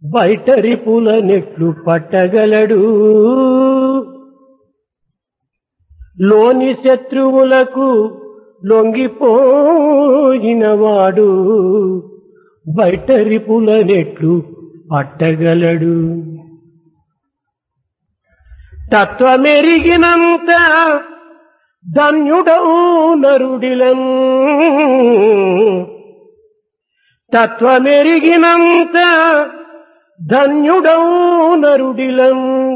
బయటరిపుల నెట్లు పట్టగలడు లోని శత్రువులకు లొంగిపోయినవాడు బయటరిపుల నెట్లు పట్టగలడు తత్వమెరిగినంత ధన్యుడవు నరుడిలం తత్వమెరిగినంత ధన్యుడవు నరుడిలం